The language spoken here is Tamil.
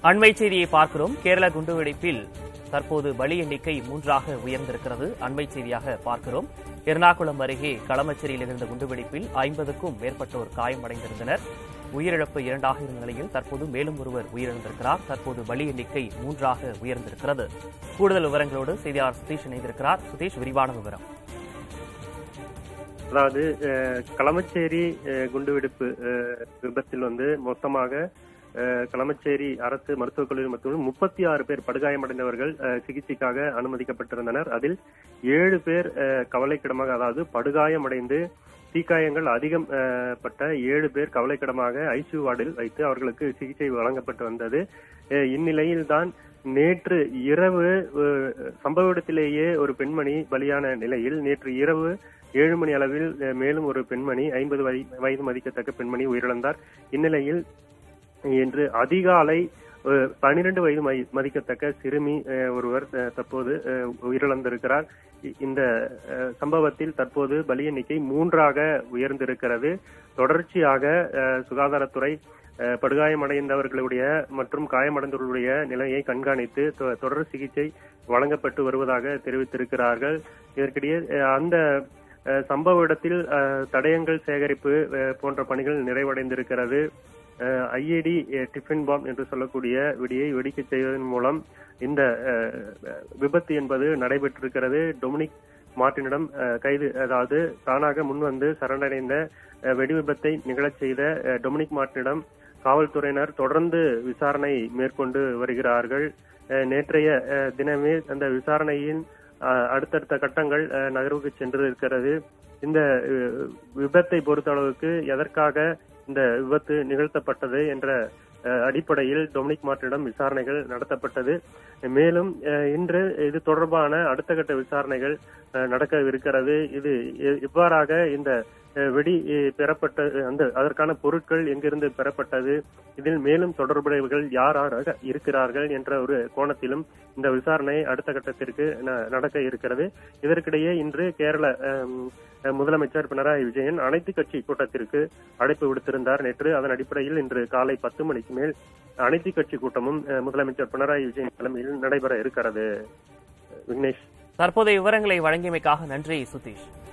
அண்மை செய்தியை பார்க்கிறோம் கேரள குண்டுவெடிப்பில் தற்போது பலி எண்ணிக்கை மூன்றாக உயர்ந்திருக்கிறது அண்மை செய்தியாக பார்க்கிறோம் எர்ணாகுளம் அருகே களமச்சேரியில் நிகழ்ந்த குண்டுவெடிப்பில் ஐம்பதுக்கும் மேற்பட்டோர் காயமடைந்திருந்தனர் உயிரிழப்பு இரண்டாக இருந்த நிலையில் தற்போது மேலும் ஒருவர் உயிரிழந்திருக்கிறார் தற்போது பலி எண்ணிக்கை மூன்றாக உயர்ந்திருக்கிறது கூடுதல் விவரங்களோடு செய்தியாளர் சுதீஷ் இணைந்திருக்கிறார் சுதீஷ் விரிவான விவரம் அதாவது அஹ், களமச்சேரி அஹ், குண்டுவெடிப்பு அஹ், விபத்தில் வந்து மொத்தமாக அஹ், களமச்சேரி அரசு மருத்துவக் கல்லூரி மற்றும் முப்பத்தி ஆறு பேர் படுகாயமடைந்தவர்கள் அஹ், சிகிச்சைக்காக அனுமதிக்கப்பட்டிருந்தனர் அதில் ஏழு பேர் அஹ், கவலைக்கிடமாக அதாவது படுகாயமடைந்து தீக்காயங்கள் அதிகம் அஹ், பட்ட ஏழு பேர் கவலைக்கிடமாக ஐசியூ வார்டில் வைத்து அவர்களுக்கு சிகிச்சை வழங்கப்பட்டு வந்தது அஹ், இந்நிலையில்தான் நேற்று இரவு அஹ், சம்பவ இடத்திலேயே ஒரு பெண்மணி பலியான நிலையில் நேற்று இரவு ஏழு மணி அளவில் அஹ், மேலும் ஒரு பெண்மணி ஐம்பது வயது மதிக்கத்தக்க பெண்மணி உயிரிழந்தார் இந்நிலையில் இன்று அதிகாலை பனிரெண்டு வயது மதி- மதிக்கத்தக்க சிறுமி அஹ், ஒருவர் அஹ், தற்போது அஹ், உயிரிழந்திருக்கிறார் இ- இந்த அஹ், சம்பவத்தில் தற்போது பலி எண்ணிக்கை மூன்றாக உயர்ந்திருக்கிறது தொடர்ச்சியாக அஹ், சுகாதாரத்துறை அஹ், படுகாயமடைந்தவர்களுடைய மற்றும் காயமடைந்தவர்களுடைய நிலையை கண்காணித்து தொ- தொடர் சிகிச்சை வழங்கப்பட்டு வருவதாக தெரிவித்திருக்கிறார்கள் இதற்கிடையே அஹ், அந்த அஹ், சம்பவ இடத்தில் அஹ், தடயங்கள் சேகரிப்பு அஹ், போன்ற பணிகள் நிறைவடைந்திருக்கிறது ஐஏடி டிஃபின் பாம் என்று சொல்லக்கூடிய வெடியை வெடிக்கச் செய்வதன் மூலம் இந்த அஹ், விபத்து என்பது நடைபெற்றிருக்கிறது டொமினிக் மார்ட்டினிடம் அஹ், கைது அதாவது தானாக முன்வந்து சரணடைந்த அஹ், வெடி விபத்தை நிகழச் செய்த அஹ், டொமினிக் மார்ட்டினிடம் காவல்துறையினர் தொடர்ந்து விசாரணை மேற்கொண்டு வருகிறார்கள் அஹ், நேற்றைய அஹ், தினமே அந்த விசாரணையின் அஹ், அடுத்தடுத்த கட்டங்கள் அஹ், நகர்வுக்கு சென்று இருக்கிறது இந்த அஹ், விபத்தை பொறுத்தளவுக்கு எதற்காக இந்த விபத்து நிகழ்த்தப்பட்டது என்ற அஹ், அடிப்படையில் டொமினிக் மார்ட்டினிடம் விசாரணைகள் நடத்தப்பட்டது மேலும் அஹ், இன்று இது தொடர்பான அடுத்த கட்ட விசாரணைகள் அஹ், நடக்கவிருக்கிறது இது எ- எவ்வாறாக இந்த அஹ், வெடி அஹ், பெறப்பட்ட அந்த அதற்கான பொருட்கள் எங்கிருந்து பெறப்பட்டது இதில் மேலும் தொடர்புடையவர்கள் யார் யாராக இருக்கிறார்கள் என்ற ஒரு கோணத்திலும் இந்த விசாரணை அடுத்த கட்டத்திற்கு ந- நடக்க இருக்கிறது இதற்கிடையே இன்று கேரள அம், அஹ், முதலமைச்சர் பினராயி விஜயன் அனைத்து கட்சி கூட்டத்திற்கு அழைப்பு விடுத்திருந்தார் நேற்று அதன் அடிப்படையில் இன்று காலை பத்து மணிக்கு மேல் அனைத்து கட்சி கூட்டமும் அஹ், முதலமைச்சர் பினராயி விஜயன் தலைமையில் நடைபெற இருக்கிறது விக்னேஷ் தற்போதைய விவரங்களை வழங்கியமைக்காக நன்றி சுதீஷ்